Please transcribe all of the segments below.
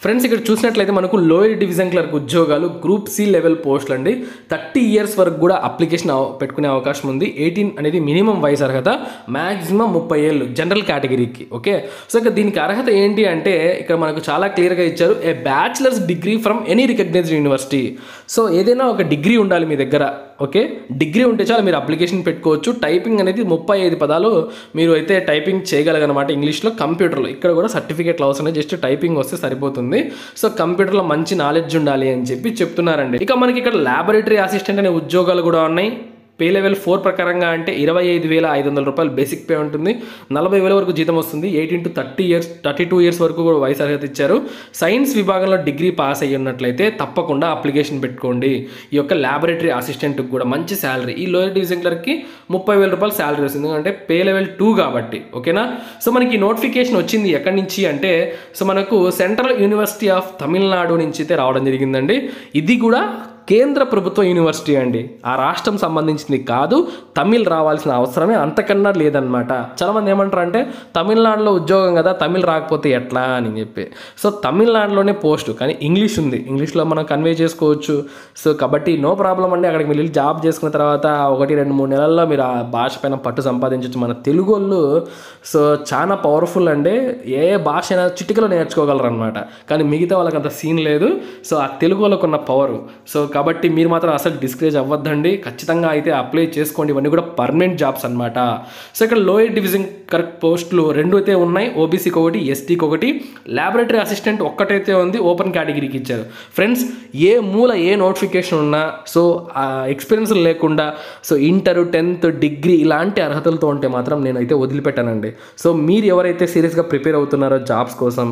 friends ఇక్కడ చూసినట్లయితే మనకు లోయర్ డివిజన్ క్లర్క్ ఉద్యోగాలు గ్రూప్ సి లెవెల్ పోస్టులు అండి థర్టీ ఇయర్స్ వరకు కూడా అప్లికేషన్ అవ- పెట్టుకునే అవకాశం ఉంది ఎయిటీన్ అనేది మినిమం వయసు అర్హత మ్యాక్సిమం ముప్పై ఏళ్ళు జనరల్ కేటగిరీకి ఓకే సో ఇక దీనికి అర్హత ఏంటి అంటే ఇక్కడ మనకు చాలా క్లియర్గా ఇచ్చారు a bachelor's degree from any recognized university so ఏదైనా ఒక డిగ్రీ ఉండాలి మీ దగ్గర ఓకే డిగ్రీ ఉంటే చాలు మీరు అప్లికేషన్ పెట్టుకోవచ్చు టైపింగ్ అనేది ముప్పై ఐదు పదాలు మీరు అయితే టైపింగ్ చేయగలగనమాట ఇంగ్లీష్లో కంప్యూటర్లో ఇక్కడ కూడా సర్టిఫికేట్లు అవసరం లేదు జస్ట్ టైపింగ్ వస్తే సరిపోతుంది సో కంప్యూటర్లో మంచి నాలెడ్జ్ ఉండాలి అని చెప్పి చెప్తున్నారండి ఇక మనకి ఇక్కడ ల్యాబొరేటరీ అసిస్టెంట్ అనే ఉద్యోగాలు కూడా ఉన్నాయి పే లెవెల్ ఫోర్ ప్రకారంగా అంటే ఇరవై ఐదు వేల ఐదు వందల రూపాయలు బేసిక్ పే ఉంటుంది నలభై వేల వరకు జీతం వస్తుంది eighteen to thirty years thirty two years వరకు కూడా వయసు అర్హత ఇచ్చారు సైన్స్ విభాగంలో డిగ్రీ పాస్ అయ్యి ఉన్నట్లయితే తప్పకుండా అప్లికేషన్ పెట్టుకోండి ఈ యొక్క ల్యాబొరేటరీ అసిస్టెంట్కి కూడా మంచి శాలరీ ఈ లోయర్ డివిజన్ క్లర్క్కి ముప్పై వేల రూపాయలు శాలరీ వస్తుంది ఎందుకంటే పే లెవెల్ టూ కాబట్టి ఓకేనా సో మనకి నోటిఫికేషన్ వచ్చింది ఎక్కడి నుంచి అంటే సో మనకు సెంట్రల్ యూనివర్సిటీ ఆఫ్ తమిళనాడు నుంచి అయితే రావడం జరిగిందండి ఇది కూడా కేంద్ర ప్రభుత్వ యూనివర్సిటీ అండి ఆ రాష్ట్రం సంబంధించింది కాదు తమిళ్ రావాల్సిన అవసరమే అంతకన్నా లేదనమాట చాలామంది ఏమంటారు అంటే తమిళనాడులో ఉద్యోగం కదా తమిళ్ రాకపోతే ఎట్లా అని చెప్పి సో తమిళనాడులోనే పోస్ట్ కానీ ఇంగ్లీష్ ఉంది ఇంగ్లీష్లో మనం కన్వే చేసుకోవచ్చు సో కాబట్టి నో ప్రాబ్లం అండి అక్కడికి మీరు వెళ్ళి జాబ్ చేసుకున్న తర్వాత ఒకటి రెండు మూడు నెలల్లో మీరు ఆ భాష పైన పట్టు సంపాదించవచ్చు మన తెలుగు వాళ్ళు సో చాలా పవర్ఫుల్ అండి ఏ భాష అయినా చిటికలో నేర్చుకోగలరు అనమాట కానీ మిగతా వాళ్ళకి అంత సీన్ లేదు సో ఆ తెలుగు వాళ్ళకు ఉన్న పవర్ సో కాబట్టి మీరు మాత్రం అసలు డిస్కరేజ్ అవ్వద్దండి ఖచ్చితంగా అయితే అప్లై చేసుకోండి ఇవన్నీ కూడా పర్మనెంట్ జాబ్స్ అనమాట సో ఇక్కడ లోయర్ డివిజన్ కరెక్ట్ పోస్టులు రెండు అయితే ఉన్నాయి ఓబీసీకి ఒకటి ఎస్టీకి ఒకటి ల్యాబొరేటరీ అసిస్టెంట్ ఒక్కటైతే ఉంది ఓపెన్ కేటగిరీకి ఇచ్చారు ఫ్రెండ్స్ ఏ మూల ఏ నోటిఫికేషన్ ఉన్నా సో ఎక్స్పీరియన్స్ లేకుండా సో ఇంటర్ టెన్త్ డిగ్రీ ఇలాంటి అర్హతలతో ఉంటే మాత్రం నేనైతే వదిలిపెట్టానండి సో మీరు ఎవరైతే సీరియస్గా ప్రిపేర్ అవుతున్నారో జాబ్స్ కోసం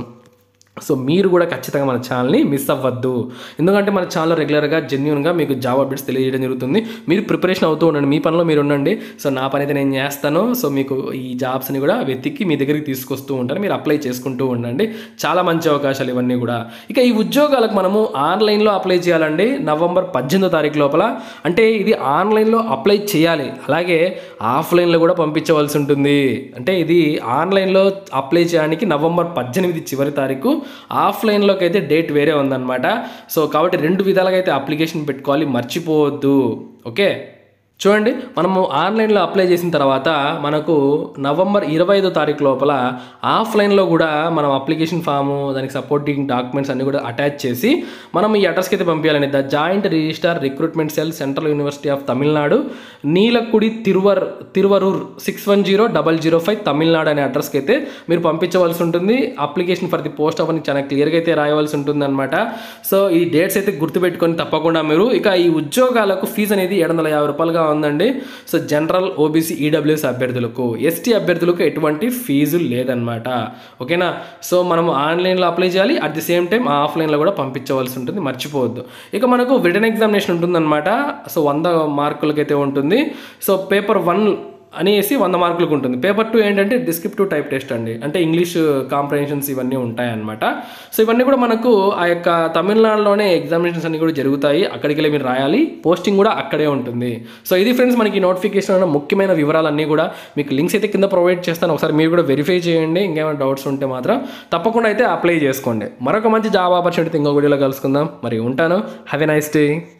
సో మీరు కూడా ఖచ్చితంగా మన ఛానల్ని మిస్ అవ్వద్దు ఎందుకంటే మన ఛానల్ రెగ్యులర్గా జెన్యున్గా మీకు జాబ్ అప్డేట్స్ తెలియజేయడం జరుగుతుంది మీరు ప్రిపరేషన్ అవుతూ ఉండండి మీ పనిలో మీరు ఉండండి సో నా పని అయితే నేను చేస్తాను సో మీకు ఈ జాబ్స్ని కూడా వెతికి మీ దగ్గరికి తీసుకొస్తూ ఉంటాను మీరు అప్లై చేసుకుంటూ ఉండండి చాలా మంచి అవకాశాలు ఇవన్నీ కూడా ఇక ఈ ఉద్యోగాలకు మనము ఆన్లైన్లో అప్లై చేయాలండి నవంబర్ పద్దెనిమిదో తారీఖు లోపల అంటే ఇది ఆన్లైన్లో అప్లై చేయాలి అలాగే ఆఫ్లైన్లో కూడా పంపించవలసి ఉంటుంది అంటే ఇది ఆన్లైన్లో అప్లై చేయడానికి నవంబర్ పద్దెనిమిది చివరి తారీఖు ఆఫ్లైన్లోకి అయితే డేట్ వేరే ఉందన్నమాట సో కాబట్టి రెండు విధాలుగా అయితే అప్లికేషన్ పెట్టుకోవాలి మర్చిపోవద్దు ఓకే చూడండి మనము ఆన్లైన్లో అప్లై చేసిన తర్వాత మనకు నవంబర్ ఇరవై ఐదో తారీఖు లోపల ఆఫ్లైన్లో కూడా మనం అప్లికేషన్ ఫాము దానికి సపోర్టింగ్ డాక్యుమెంట్స్ అన్ని కూడా అటాచ్ చేసి మనం ఈ అడ్రస్కి అయితే పంపించాలండి the joint registrar recruitment cell central university of Tamil Nadu Neelakudi తిరువర్ Thiruvarur six one zero double zero five Tamil Nadu అనే అడ్రస్కి అయితే మీరు పంపించవలసి ఉంటుంది అప్లికేషన్ ఫర్ ది పోస్ట్ అవన్నీ చాలా క్లియర్గా అయితే రాయవలసి ఉంటుంది అనమాట సో ఈ డేట్స్ అయితే గుర్తుపెట్టుకొని తప్పకుండా మీరు ఇక ఈ ఉద్యోగాలకు ఫీజు అనేది ఏడు వందల యాభై రూపాయలుగా ఉందండి సో జనరల్ ఓబీసీ ఈడబ్ల్యూఎస్ అభ్యర్థులకు ఎస్టీ అభ్యర్థులకు ఎటువంటి ఫీజు లేదనమాట ఓకేనా సో మనం ఆన్లైన్లో అప్లై చేయాలి అట్ ది సేమ్ టైం ఆఫ్లైన్లో కూడా పంపించవలసి ఉంటుంది మర్చిపోవద్దు ఇక మనకు రిటర్న్ ఎగ్జామినేషన్ ఉంటుందన్నమాట సో వంద మార్కులకైతే ఉంటుంది సో పేపర్ వన్ అనేసి వంద మార్కులకు ఉంటుంది పేపర్ టూ ఏంటంటే డిస్క్రిప్టివ్ టైప్ టెస్ట్ అండి అంటే ఇంగ్లీష్ కాంప్రహెన్షన్స్ ఇవన్నీ ఉంటాయన్నమాట సో ఇవన్నీ కూడా మనకు ఆ యొక్క తమిళనాడులోనే ఎగ్జామినేషన్స్ అన్ని కూడా జరుగుతాయి అక్కడికి వెళ్ళి మీరు రాయాలి పోస్టింగ్ కూడా అక్కడే ఉంటుంది సో ఇది ఫ్రెండ్స్ మనకి నోటిఫికేషన్ ఉన్న ముఖ్యమైన వివరాలన్నీ కూడా మీకు లింక్స్ అయితే కింద ప్రొవైడ్ చేస్తాను ఒకసారి మీరు కూడా వెరిఫై చేయండి ఇంకేమైనా డౌట్స్ ఉంటే మాత్రం తప్పకుండా అయితే అప్లై చేసుకోండి మరొక మంచి జాబ్ ఆపర్చునిటీ ఇంకో వీడియోలో కలుసుకుందాం మరి ఉంటాను హ్యావ్ ఎ నైస్ డే